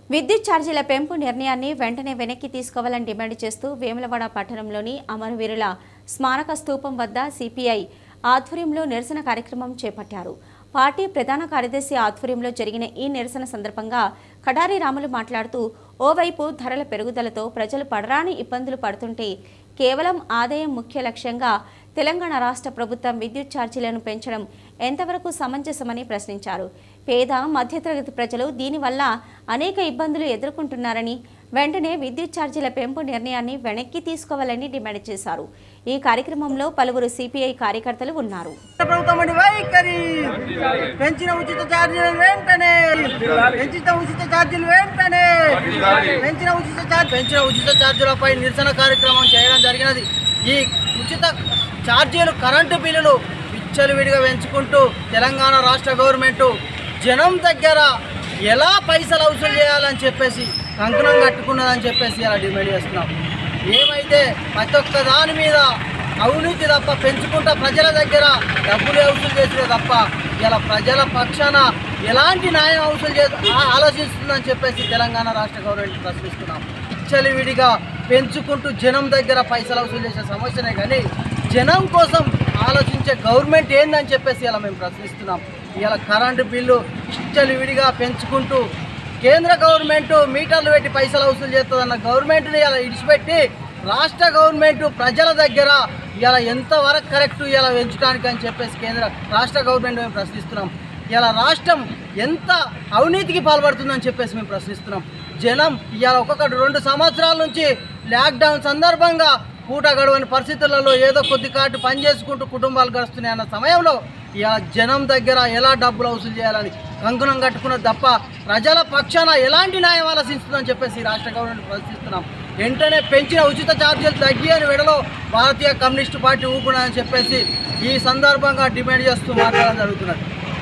విద్యుత్ ఛార్జీల పెంపు నిర్ణయాన్ని వెంటనే వెనక్కి తీసుకోవాలని డిమాండ్ చేస్తూ వేములవాడ పట్టణంలోని అమరవీరుల స్మారక స్తూపం వద్ద సిపిఐ ఆధ్వర్యంలో నిరసన కార్యక్రమం చేపట్టారు పార్టీ ప్రధాన కార్యదర్శి ఆధ్వర్యంలో జరిగిన ఈ నిరసన సందర్భంగా కడారి రాములు మాట్లాడుతూ ఓవైపు ధరల పెరుగుదలతో ప్రజలు పడరాని ఇబ్బందులు పడుతుంటే కేవలం ఆదాయం ముఖ్య లక్ష్యంగా తెలంగాణ రాష్ట్ర ప్రభుత్వం విద్యుత్ ఛార్జీలను పెంచడం ఎంతవరకు సమంజసమని ప్రశ్నించారు పేద మధ్యతరగతి ప్రజలు దీనివల్ల అనేక ఇబ్బందులు ఎదుర్కొంటున్నారని వెంటనే విద్యుత్ ఛార్జీల పెంపు నిర్ణయాన్ని వెనక్కి తీసుకోవాలని డిమాండ్ చేశారు ఈ కార్యక్రమంలో పలువురు సిపిఐ కార్యకర్తలు ఉన్నారు ప్రభుత్వం అండి వైఖరి పెంచిన ఉచిత ఛార్జీలు వెంటనే పెంచిన ఉచిత ఛార్జీలు వెంటనే పెంచిన ఉచిత ఛార్జ్ పెంచిన ఉచిత ఛార్జీలపై నిరసన కార్యక్రమం చేయడం జరిగినది ఈ ఉచిత ఛార్జీలు కరెంటు బిల్లులు విచ్చలవిడిగా పెంచుకుంటూ తెలంగాణ రాష్ట్ర గవర్నమెంట్ జనం దగ్గర ఎలా పైసలు వసూలు చేయాలని చెప్పేసి కంకణం కట్టుకున్నదని చెప్పేసి ఇలా డిమాండ్ చేస్తున్నాం ఏమైతే ప్రతి ఒక్క దాని మీద అవినీతి తప్ప పెంచుకుంటా ప్రజల దగ్గర డబ్బులు వసూలు చేసినే తప్ప ఇలా ప్రజల పక్షాన ఎలాంటి న్యాయం వసూలు చే ఆ- ఆలోచిస్తుందని చెప్పేసి తెలంగాణ రాష్ట్ర గవర్నమెంట్ ప్రశ్నిస్తున్నాం విడిగా పెంచుకుంటూ జనం దగ్గర పైసలు వసూలు చేసే సమస్యనే కానీ జనం కోసం ఆలోచించే గవర్నమెంట్ ఏందని చెప్పేసి ఇలా మేము ప్రశ్నిస్తున్నాం ఇలా కరెంటు బిల్లు విడిగా పెంచుకుంటూ కేంద్ర గవర్నమెంట్ మీటర్లు పెట్టి పైసలు వసూలు చేస్తుందన్న గవర్నమెంట్ని ఇలా ఇడిచిపెట్టి రాష్ట్ర గవర్నమెంట్ ప్రజల దగ్గర ఇలా ఎంతవరకు కరెక్ట్ ఇలా పెంచడానికి అని చెప్పేసి కేంద్ర రాష్ట్ర గవర్నమెంట్ మేము ప్రశ్నిస్తున్నాం ఇలా రాష్ట్రం ఎంత అవినీతికి పాల్పడుతుందని చెప్పేసి మేము ప్రశ్నిస్తున్నాం జనం ఇవాళ ఒక్కొక్కటి రెండు సంవత్సరాల నుంచి లాక్డౌన్ సందర్భంగా పూట గడవని పరిస్థితులలో ఏదో కొద్ది కాటు పని చేసుకుంటూ కుటుంబాలు గడుస్తున్నాయి అన్న సమయంలో ఇలా జనం దగ్గర ఎలా డబ్బులు వసూలు చేయాలని కంకణం కట్టుకున్న తప్ప ప్రజల పక్షాన ఎలాంటి న్యాయం ఆలోచిస్తుందని చెప్పేసి ఈ రాష్ట్ర గవర్నమెంట్ ప్రశ్నిస్తున్నాం వెంటనే పెంచిన ఉచిత ఛార్జీలు తగ్గియని వెడలో భారతీయ కమ్యూనిస్టు పార్టీ ఊపునని చెప్పేసి ఈ సందర్భంగా డిమాండ్ చేస్తూ మాట్లాడడం జరుగుతున్నది